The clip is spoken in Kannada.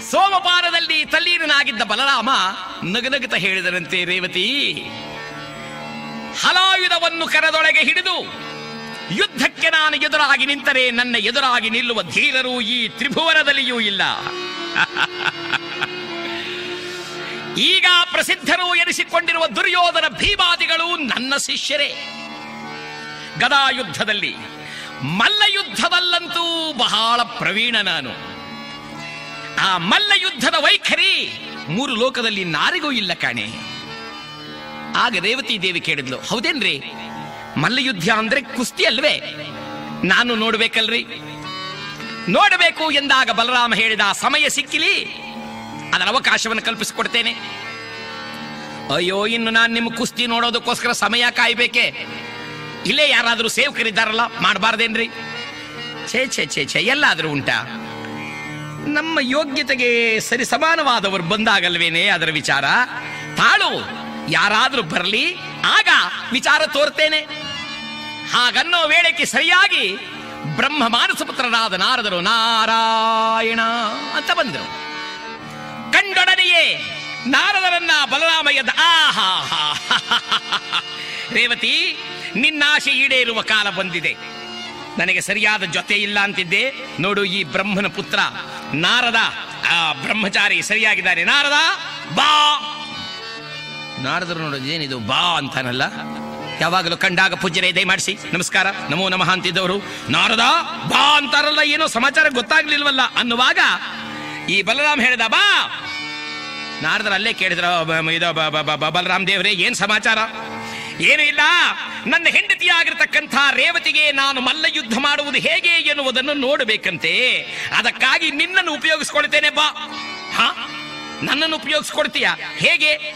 ಸೋಮಪಾನದಲ್ಲಿ ತಲ್ಲೀರನಾಗಿದ್ದ ಬಲರಾಮ ನಗನಗುತ್ತ ಹೇಳಿದರಂತೆ ರೇವತಿ ಹಲಾಯುಧವನ್ನು ಕರದೊಳಗೆ ಹಿಡಿದು ಯುದ್ಧಕ್ಕೆ ನಾನು ಎದುರಾಗಿ ನಿಂತರೆ ನನ್ನ ಎದುರಾಗಿ ನಿಲ್ಲುವ ಧೀರರು ಈ ತ್ರಿಭುವನದಲ್ಲಿಯೂ ಇಲ್ಲ ಈಗ ಪ್ರಸಿದ್ಧರು ಎನಿಸಿಕೊಂಡಿರುವ ದುರ್ಯೋಧನ ಭೀಮಾದಿಗಳು ನನ್ನ ಶಿಷ್ಯರೇ ಗದಾ ಯುದ್ಧದಲ್ಲಿ ಮಲ್ಲ ಯುದ್ಧದಲ್ಲಂತೂ ಬಹಳ ಪ್ರವೀಣ ನಾನು ಆ ಮಲ್ಲ ಯುದ್ಧದ ವೈಖರಿ ಮೂರು ಲೋಕದಲ್ಲಿ ನಾರಿಗೂ ಇಲ್ಲ ಕಾಣೆ ಆಗ ರೇವತಿ ದೇವಿ ಕೇಳಿದ್ಲು ಹೌದೇನ್ರಿ ಮಲ್ಲಯುದ್ಧ ಅಂದ್ರೆ ಕುಸ್ತಿ ಅಲ್ವೇ ನಾನು ನೋಡ್ಬೇಕಲ್ರಿ ನೋಡಬೇಕು ಎಂದಾಗ ಬಲರಾಮ ಹೇಳಿದ ಆ ಸಮಯ ಸಿಕ್ಕಿಲಿ ಅದರ ಅವಕಾಶವನ್ನು ಕಲ್ಪಿಸಿಕೊಡ್ತೇನೆ ಅಯ್ಯೋ ಇನ್ನು ನಾನು ನಿಮ್ಮ ಕುಸ್ತಿ ನೋಡೋದಕ್ಕೋಸ್ಕರ ಸಮಯ ಕಾಯ್ಬೇಕೆ ಇಲ್ಲೇ ಯಾರಾದರೂ ಸೇವಕರಿದ್ದಾರಲ್ಲ ಮಾಡಬಾರ್ದೇನ್ರಿ ಛೇ ಛೇ ಛೇ ಛೇ ಎಲ್ಲಾದರೂ ಉಂಟಾ ನಮ್ಮ ಯೋಗ್ಯತೆಗೆ ಸರಿ ಸಮಾನವಾದವರು ಬಂದಾಗಲ್ವೇನೆ ಅದರ ವಿಚಾರ ತಾಳು ಯಾರಾದ್ರೂ ಬರಲಿ ಆಗ ವಿಚಾರ ತೋರ್ತೇನೆ ಹಾಗನ್ನೋ ವೇಳೆಗೆ ಸರಿಯಾಗಿ ಬ್ರಹ್ಮ ಮಾನಸಪುತ್ರರಾದ ನಾರದರು ನಾರಾಯಣ ಅಂತ ಬಂದರು ಕಂಡೊಡನೆಯೇ ನಾರದರನ್ನ ಬಲರಾಮ ಎದ್ದ ಆಹಾ ರೇವತಿ ನಿನ್ನಾಶೆ ಈಡೇರುವ ಕಾಲ ಬಂದಿದೆ ನನಗೆ ಸರಿಯಾದ ಜೊತೆ ಇಲ್ಲ ಅಂತಿದ್ದೆ ನೋಡು ಈ ಬ್ರಹ್ಮನ ಪುತ್ರ ನಾರದ ಆ ಬ್ರಹ್ಮಚಾರಿ ಸರಿಯಾಗಿದ್ದಾನೆ ನಾರದ ಬಾ ನಾರದರು ನೋಡೋದು ಏನಿದು ಬಾ ಅಂತಾನಲ್ಲ ಯಾವಾಗಲೂ ಕಂಡಾಗ ಪೂಜ್ಯರೇ ದಯಮಾಡಿಸಿ ನಮಸ್ಕಾರ ನಮೋ ನಮಃ ಅಂತಿದ್ದವರು ನಾರದ ಬಾ ಅಂತಾರಲ್ಲ ಏನೋ ಸಮಾಚಾರ ಗೊತ್ತಾಗ್ಲಿಲ್ವಲ್ಲ ಅನ್ನುವಾಗ ಈ ಬಲರಾಮ್ ಹೇಳಿದ ಬಾ ನಾರದರು ಅಲ್ಲೇ ಕೇಳಿದ್ರ ಇದು ಬ- ಬ- ಬ- ಬಲರಾಮ್ ದೇವರೇ ಏನ್ ಸಮಾಚಾರ ಏನು ಇಲ್ಲ ನನ್ನ ಹೆಂಡತಿಯಾಗಿರ್ತಕ್ಕಂಥ ರೇವತಿಗೆ ನಾನು ಮಲ್ಲ ಯುದ್ಧ ಮಾಡುವುದು ಹೇಗೆ ಎನ್ನುವುದನ್ನು ನೋಡಬೇಕಂತೆ ಅದಕ್ಕಾಗಿ ನಿನ್ನನ್ನು ಉಪಯೋಗಿಸ್ಕೊಳ್ತೇನೆ ಬಾ ಹಾ ನನ್ನನ್ನು ಉಪಯೋಗಿಸ್ಕೊಳ್ತೀಯ ಹೇಗೆ